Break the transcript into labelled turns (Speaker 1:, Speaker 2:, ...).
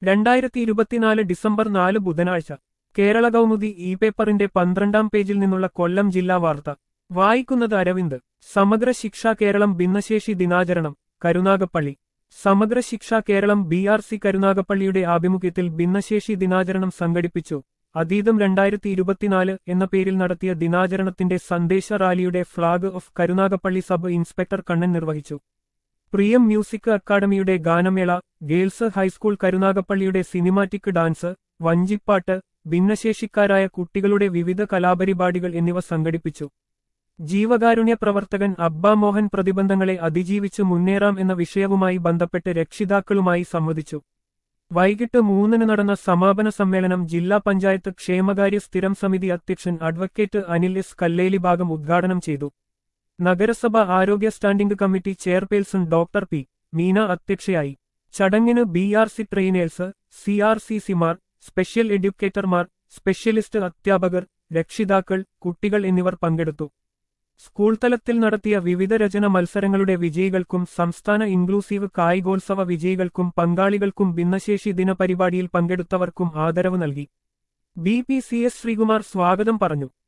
Speaker 1: രണ്ടായിരത്തി ഇരുപത്തിനാല് ഡിസംബർ നാല് ബുധനാഴ്ച കേരള കൗമുദി ഇ പേപ്പറിന്റെ പന്ത്രണ്ടാം പേജിൽ നിന്നുള്ള കൊല്ലം ജില്ലാ വാർത്ത വായിക്കുന്നത് അരവിന്ദ് സമഗ്ര ശിക്ഷ കേരളം ഭിന്നശേഷി ദിനാചരണം Karunagappally Samagra Shiksha Keralam B R C കരുനാഗപ്പള്ളിയുടെ ആഭിമുഖ്യത്തിൽ ഭിന്നശേഷി ദിനാചരണം സംഘടിപ്പിച്ചു അതീതം രണ്ടായിരത്തി ഇരുപത്തിനാല് എന്ന പേരിൽ നടത്തിയ ദിനാചരണത്തിന്റെ സന്ദേശ റാലിയുടെ flag off Karunagappally sub inspector Kannan നിർവഹിച്ചു പ്രിയം മ്യൂസിക് അക്കാദമിയുടെ ഗാനമേള ഗേൾസ് ഹൈസ്കൂൾ കരുനാഗപ്പള്ളിയുടെ സിനിമാറ്റിക് ഡാൻസ് വഞ്ചിപ്പാട്ട് ഭിന്നശേഷിക്കാരായ കുട്ടികളുടെ വിവിധ കലാപരിപാടികൾ എന്നിവ സംഘടിപ്പിച്ചു ജീവകാരുണ്യ പ്രവർത്തകൻ അബ്ബ മോഹൻ പ്രതിബന്ധങ്ങളെ അതിജീവിച്ച് മുന്നേറാം എന്ന വിഷയവുമായി ബന്ധപ്പെട്ട് രക്ഷിതാക്കളുമായി സംവദിച്ചു വൈകിട്ട് മൂന്നിന് നടന്ന സമാപന സമ്മേളനം ജില്ലാ പഞ്ചായത്ത് ക്ഷേമകാര്യ സ്ഥിരം സമിതി അധ്യക്ഷൻ അഡ്വക്കേറ്റ് അനിൽ എസ് കല്ലേലി ഭാഗം ഉദ്ഘാടനം ചെയ്തു നഗരസഭ ആരോഗ്യ standing committee chairperson doctor P Meena അധ്യക്ഷയായി ചടങ്ങിന് B R C trainers C R C സിമാർ സ്പെഷ്യൽ എഡ്യൂക്കേറ്റർമാർ സ്പെഷ്യലിസ്റ്റ് അധ്യാപകർ രക്ഷിതാക്കൾ കുട്ടികൾ എന്നിവർ പങ്കെടുത്തു സ്കൂൾ തലത്തിൽ നടത്തിയ വിവിധ രചന മത്സരങ്ങളുടെ വിജയികൾക്കും സംസ്ഥാന ഇൻക്ലൂസീവ് കായികോത്സവ വിജയികൾക്കും പങ്കാളികൾക്കും ഭിന്നശേഷി ദിനപരിപാടിയിൽ പങ്കെടുത്തവർക്കും ആദരവ് നൽകി B P C S Sreekumar സ്വാഗതം പറഞ്ഞു